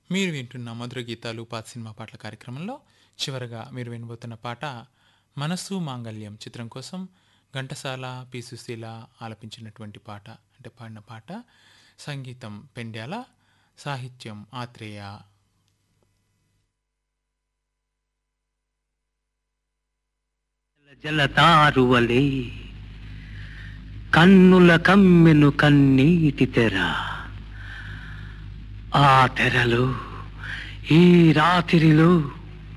మీరు వింటున్న మధుర గీతాలు పాత సినిమా పాటల కార్యక్రమంలో చివరగా మీరు వినబోతున్న పాట మనసు మాంగళ్యం చిత్రం కోసం ఘంటసాల పి సుశీల ఆలపించినటువంటి పాట అంటే పాడిన పాట సంగీతం పెండ్యాల సాహిత్యం ఆత్రేయ జలతారువలే కన్నుల కమ్మెను కన్నీటి తెర ఆ తెరలో ఈ రాత్రిలో